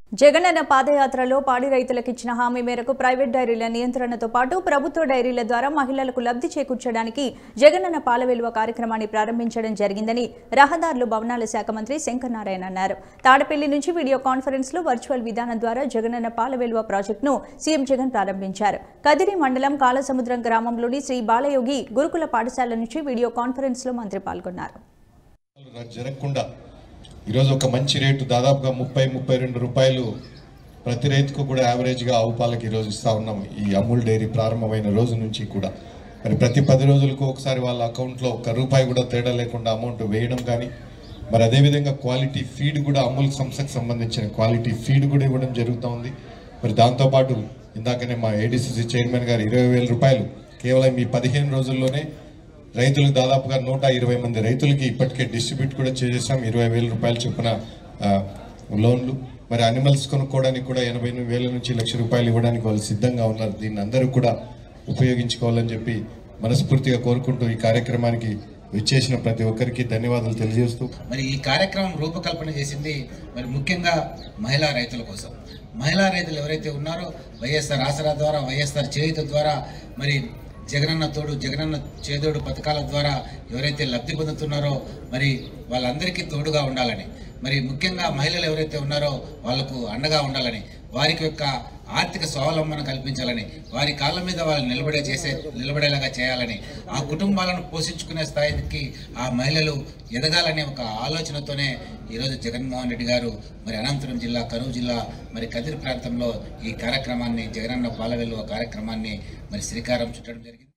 జగనన్న పాదయాత్రలో పాడి రైతులకు ఇచ్చిన హామీ మేరకు ప్రైవేట్ డైరీల నియంత్రణతో పాటు ప్రభుత్వ డైరీల ద్వారా మహిళలకు లబ్ధి చేకూర్చడానికి జగనన్న పాల విలువ కార్యక్రమాన్ని ప్రారంభించడం జరిగిందని రహదారులు భవనాల శాఖ మంత్రి శంకర్ నారాయణ అన్నారు తాడపల్లి నుంచి వీడియో కాన్ఫరెన్స్ లో వర్చువల్ విధానం ద్వారా జగనన్న పాల విలువ ప్రాజెక్టును సీఎం జగన్ ప్రారంభించారు కదిరి మండలం కాలసముద్రం గ్రామంలోని శ్రీ బాలయోగి గురుకుల పాఠశాల నుంచి వీడియో కాన్ఫరెన్స్ లో మంత్రి పాల్గొన్నారు జరగకుండా ఈరోజు ఒక మంచి రేటు దాదాపుగా ముప్పై ముప్పై రెండు రూపాయలు ప్రతి రైతుకు కూడా యావరేజ్గా ఆవు పాలకి ఈరోజు ఇస్తా ఉన్నాం ఈ అమూల్ డైరీ ప్రారంభమైన రోజు నుంచి కూడా మరి ప్రతి పది రోజులకు ఒకసారి వాళ్ళ అకౌంట్లో ఒక్క రూపాయి కూడా తేడా లేకుండా అమౌంట్ వేయడం కానీ మరి అదేవిధంగా క్వాలిటీ ఫీడ్ కూడా అమూల్ సంస్థకు సంబంధించిన క్వాలిటీ ఫీడ్ కూడా ఇవ్వడం జరుగుతూ ఉంది మరి దాంతోపాటు ఇందాకనే మా ఏడీసీసీ చైర్మన్ గారు ఇరవై వేల రూపాయలు కేవలం ఈ పదిహేను రోజుల్లోనే రైతులకు దాదాపుగా నూట ఇరవై మంది రైతులకి ఇప్పటికే డిస్ట్రిబ్యూట్ కూడా చేసేసాం ఇరవై వేల రూపాయల చొప్పున ఆ, లోన్లు మరి అనిమల్స్ కొనుక్కోవడానికి కూడా ఎనభై ఎనిమిది వేల నుంచి లక్ష రూపాయలు ఇవ్వడానికి వాళ్ళు సిద్ధంగా ఉన్నారు దీన్ని అందరూ కూడా ఉపయోగించుకోవాలని చెప్పి మనస్ఫూర్తిగా కోరుకుంటూ ఈ కార్యక్రమానికి విచ్చేసిన ప్రతి ఒక్కరికి ధన్యవాదాలు తెలియజేస్తూ మరి ఈ కార్యక్రమం రూపకల్పన చేసింది మరి ముఖ్యంగా మహిళా రైతుల కోసం మహిళా రైతులు ఎవరైతే ఉన్నారో వైఎస్ఆర్ ఆసరా ద్వారా వైఎస్ఆర్ చేయుత ద్వారా మరి జగనన్న తోడు జగనన్న చేదోడు పథకాల ద్వారా ఎవరైతే లబ్ధి పొందుతున్నారో మరి వాళ్ళందరికీ తోడుగా ఉండాలని మరి ముఖ్యంగా మహిళలు ఎవరైతే ఉన్నారో వాళ్ళకు అండగా ఉండాలని వారికి యొక్క ఆర్థిక స్వావలంబన కల్పించాలని వారి కాళ్ళ మీద వాళ్ళు నిలబడే చేసే నిలబడేలాగా చేయాలని ఆ కుటుంబాలను పోషించుకునే స్థాయికి ఆ మహిళలు ఎదగాలనే ఒక ఆలోచనతోనే ఈరోజు జగన్మోహన్ రెడ్డి గారు మరి అనంతపురం జిల్లా కరూరు జిల్లా మరి కదిరి ప్రాంతంలో ఈ కార్యక్రమాన్ని జగనన్న పాలవెల్లువ కార్యక్రమాన్ని మరి శ్రీకారం చుట్టడం జరిగింది